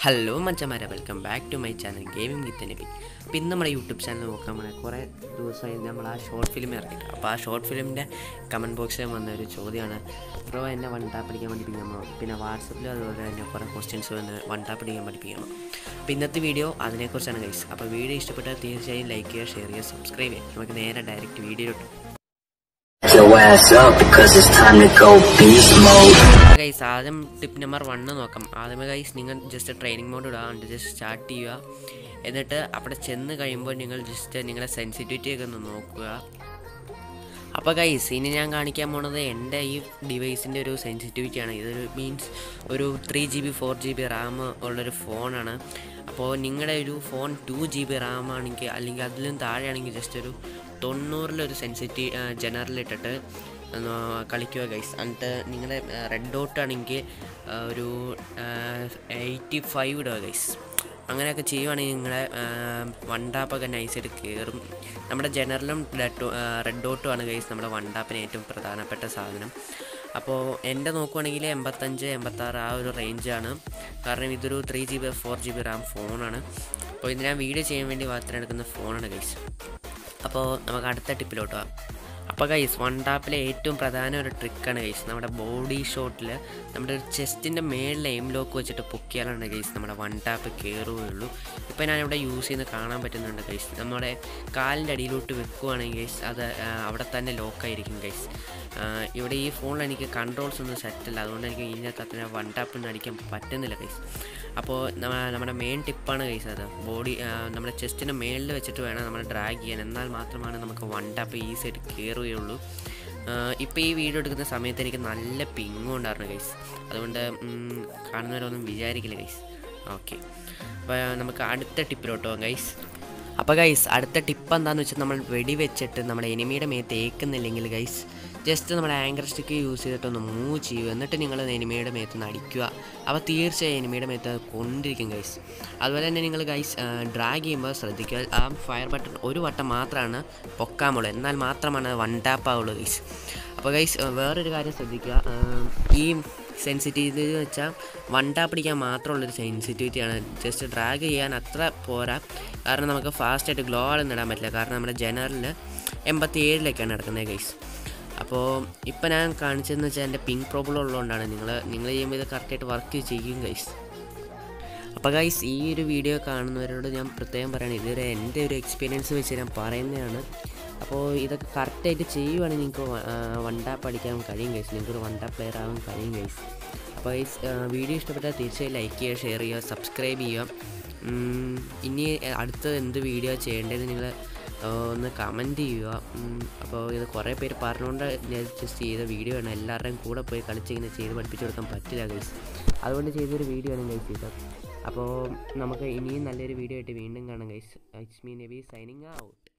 Hello മച്ചമാരെ welcome back to my channel gaming with Nabi അപ്പോൾ ഇന്ന് നമ്മുടെ യൂട്യൂബ് ചാനൽ നോക്കാൻ പോണേ കുറേ ദിവസമായി നമ്മൾ ആ ഷോർട്ട് ഫിലിം ഇറക്കിയിട്ട് അപ്പോൾ ആ ഷോർട്ട് ഫിലിമിൻ്റെ കമൻറ്റ് ബോക്സിൽ വന്ന ഒരു ചോദ്യമാണ് ബ്രോ എന്നെ വൺ ടാപ്പ് പഠിക്കാൻ പഠിപ്പിക്കാമോ പിന്നെ വാട്സപ്പിൽ അതുപോലെ തന്നെ കുറേ ക്വസ്റ്റ്യൻസ് വന്ന് വൺ ടാപ്പ് പഠിക്കാൻ പഠിപ്പിക്കണം അപ്പോൾ ഇന്നത്തെ വീഡിയോ അതിനെക്കുറിച്ചാണ് ഗൈസ് അപ്പോൾ വീഡിയോ ഇഷ്ടപ്പെട്ടാൽ തീർച്ചയായും ലൈക്ക് ചെയ്യുക ഷെയർ ചെയ്യുക സബ്സ്ക്രൈബ് ചെയ്യുക നമുക്ക് നേരെ ഡയറക്റ്റ് വീഡിയോയിലോട്ട് your ass up because it's time to go beast mode. Guys ആദ്യം ടിപ്പ് നമ്പർ വണ്ണ് നോക്കാം ആദ്യമേ ഗൈസ് നിങ്ങൾ ജസ്റ്റ് ട്രെയിനിങ് മോഡ് ഇടുക എന്നിട്ട് ജസ്റ്റ് സ്റ്റാർട്ട് ചെയ്യുക എന്നിട്ട് അവിടെ ചെന്ന് കഴിയുമ്പോൾ നിങ്ങൾ ജസ്റ്റ് നിങ്ങളുടെ സെൻസിറ്റിവിറ്റി ഒക്കെ ഒന്ന് നോക്കുക അപ്പോൾ ഗൈസ് ഇനി ഞാൻ കാണിക്കാൻ പോണത് എൻ്റെ ഈ ഡിവൈസിൻ്റെ ഒരു സെൻസിറ്റിവിറ്റിയാണ് ഇതൊരു മീൻസ് ഒരു three G B four G B RAM ഉള്ളൊരു ഫോണാണ് അപ്പോൾ നിങ്ങളുടെ ഒരു phone two G B RAM ആണെങ്കിൽ അല്ലെങ്കിൽ അതിലും താഴെയാണെങ്കിൽ ജസ്റ്റ് ഒരു തൊണ്ണൂറിലൊരു സെൻസിറ്റി ജനറലിട്ടിട്ട് ഒന്ന് കളിക്കുക ഗൈസ് എന്നിട്ട് നിങ്ങളുടെ റെഡ് ഡോട്ട് ആണെങ്കിൽ ഒരു എയ്റ്റി ഫൈവ് ഇടുക ഗൈസ് അങ്ങനെയൊക്കെ ചെയ്യുവാണെങ്കിൽ നിങ്ങളെ വൺ ടാപ്പൊക്കെ നൈസായിട്ട് കയറും നമ്മുടെ ജനറലും റെഡ് ഡോട്ടും ആണ് ഗൈസ് നമ്മുടെ വൺ ടാപ്പിന് ഏറ്റവും പ്രധാനപ്പെട്ട സാധനം അപ്പോൾ എൻ്റെ നോക്കുവാണെങ്കിൽ എൺപത്തഞ്ച് എൺപത്താറ് ആ ഒരു റേഞ്ചാണ് കാരണം ഇതൊരു three G B four G B RAM ഫോണാണ് അപ്പോൾ ഇത് ഞാൻ വീഡിയോ ചെയ്യാൻ വേണ്ടി മാത്രം എടുക്കുന്ന ഫോണാണ് ഗൈസ് അപ്പോൾ നമുക്ക് അടുത്ത ടിപ്പിലോട്ട് പോകാം അപ്പോൾ ഗൈസ് വൺ ടാപ്പിലെ ഏറ്റവും പ്രധാന ഒരു ട്രിക്കാണ് ഗൈസ് നമ്മുടെ ബോഡി ഷോട്ടിൽ നമ്മുടെ ഒരു ചെസ്റ്റിൻ്റെ മേളിൽ എയിം ലോക്ക് വെച്ചിട്ട് പൊക്കിയാലാണ് ഗൈസ് നമ്മുടെ വൺ ടാപ്പ് കയറുകയുള്ളൂ ഇപ്പോൾ ഞാനിവിടെ യൂസ് ചെയ്യുന്നത് കാണാൻ പറ്റുന്നുണ്ട് ഗൈസ് നമ്മുടെ കാലിൻ്റെ അടിയിലോട്ട് വെക്കുവാണെങ്കിൽ ഗൈസ് അത് ആ, അവിടെ തന്നെ ലോക്കായിരിക്കും ഗൈസ് ഇവിടെ ഈ ഫോണിൽ എനിക്ക് കൺട്രോൾസ് ഒന്നും സെറ്റല്ല അതുകൊണ്ട് എനിക്ക് ഇതിനകത്ത് അത്ര വൺ ടാപ്പിന് അടിക്കാൻ പറ്റുന്നില്ല ഗൈസ് അപ്പോൾ നമ്മ- നമ്മുടെ മെയിൻ ടിപ്പാണ് ഗൈസ് അത് ബോഡി നമ്മുടെ ചെസ്റ്റിൻ്റെ മേളിൽ വെച്ചിട്ട് വേണം നമ്മൾ ഡ്രാഗ് ചെയ്യാൻ എന്നാൽ മാത്രമാണ് നമുക്ക് വൺ ടാപ്പ് ഈസി ആയിട്ട് കയറുകയുള്ളൂ ഇപ്പോൾ ഈ വീഡിയോ എടുക്കുന്ന സമയത്ത് എനിക്ക് നല്ല പിങ്ങും ഉണ്ടായിരുന്നു ഗൈസ് അതുകൊണ്ട് ഉം, കാണുന്നവരൊന്നും വിചാരിക്കില്ല ഗൈസ് ഓക്കെ അപ്പോൾ നമുക്ക് അടുത്ത ടിപ്പിലോട്ട് പോകാം ഗൈസ് അപ്പോൾ ഗൈസ് അടുത്ത ടിപ്പ് എന്താണെന്ന് വെച്ചാൽ നമ്മൾ വെടി വെച്ചിട്ട് നമ്മുടെ എനിമിയുടെ മേത്ത് ഏക്കുന്നില്ലെങ്കിൽ ഗൈസ് ജസ്റ്റ് നമ്മുടെ ആങ്കർ സ്റ്റിക്ക് യൂസ് ചെയ്തിട്ടൊന്ന് മൂവ് ചെയ്യുക എന്നിട്ട് നിങ്ങൾ എനിമിയുടെ മേത്ത് നിന്ന് അടിക്കുക അപ്പോൾ തീർച്ചയായും എനിമിയുടെ മേത്ത് അത് കൊണ്ടിരിക്കും ഗൈസ് അതുപോലെ തന്നെ നിങ്ങൾ ഗൈസ് ഡ്രാഗ് ചെയ്യുമ്പോൾ ശ്രദ്ധിക്കുക ആ ഫയർ ബട്ടൺ ഒരു വട്ടം മാത്രമാണ് പൊക്കാമുള്ളൂ എന്നാൽ മാത്രമാണ് വൺ ടാപ്പ് ആവുള്ളൂ ഗൈസ് അപ്പോൾ ഗൈസ് വേറൊരു കാര്യം ശ്രദ്ധിക്കുക ആ, ഈ സെൻസിറ്റിവിറ്റി എന്ന് വെച്ചാൽ വൺ ടാപ്പ് പിടിക്കാൻ മാത്രമുള്ളൊരു സെൻസിറ്റിവിറ്റിയാണ് ജസ്റ്റ് ഡ്രാഗ് ചെയ്യാൻ അത്ര പോരാ കാരണം നമുക്ക് ഫാസ്റ്റായിട്ട് ഗ്ലോ ആളൊന്നും ഇടാൻ പറ്റില്ല കാരണം നമ്മുടെ ജനറലിൽ എൺപത്തി ഏഴിലേക്കാണ് നടക്കുന്നത് ഗൈസ് അപ്പോൾ ഇപ്പം ഞാൻ കാണിച്ചതെന്ന് വെച്ചാൽ എൻ്റെ പിങ്ക് പ്രോബ്ലം ഉള്ളതുകൊണ്ടാണ് നിങ്ങൾ നിങ്ങൾ ചെയ്യുമ്പോൾ ഇത് കറക്റ്റായിട്ട് വർക്ക് ചെയ്യും ഗൈസ് അപ്പോൾ ഗൈസ് ഈ ഒരു വീഡിയോ കാണുന്നവരോട് ഞാൻ പ്രത്യേകം പറയണം ഇതൊരു എൻ്റെ ഒരു എക്സ്പീരിയൻസ് വെച്ച് ഞാൻ പറയുന്നതാണ് അപ്പോൾ ഇതൊക്കെ കറക്റ്റായിട്ട് ചെയ്യുവാണെങ്കിൽ നിങ്ങൾക്ക് വൺ ടാപ്പ് അടിക്കാൻ കഴിയും ഗൈസ് നിങ്ങൾക്കൊരു വൺ ടാപ്പ് പ്ലെയർ ആവാൻ കഴിയും ഗൈസ് അപ്പോൾ ഗൈസ് വീഡിയോ ഇഷ്ടപ്പെട്ടാൽ തീർച്ചയായും ലൈക്ക് ചെയ്യുക ഷെയർ ചെയ്യുക സബ്സ്ക്രൈബ് ചെയ്യുക ഉം, ഇനി അടുത്ത എന്ത് വീഡിയോ ചെയ്യേണ്ടതെന്ന് നിങ്ങൾ ഒന്ന് കമൻറ്റ് ചെയ്യുക ഉം, അപ്പോൾ ഇത് കുറേ പേര് പറഞ്ഞുകൊണ്ട് ഞാൻ ജസ്റ്റ് ചെയ്ത വീഡിയോ ആണ് എല്ലാവരുടെയും കൂടെ പോയി കളിച്ചിങ്ങനെ ചെയ്ത് പഠിപ്പിച്ചു കൊടുക്കാൻ പറ്റില്ല ഗൈസ് അതുകൊണ്ട് ചെയ്തൊരു വീഡിയോ ആണ് ഗൈസ് ഇത് അപ്പോൾ നമുക്ക് ഇനിയും നല്ലൊരു വീഡിയോ ആയിട്ട് വീണ്ടും കാണാം guys it's me Nabi signing out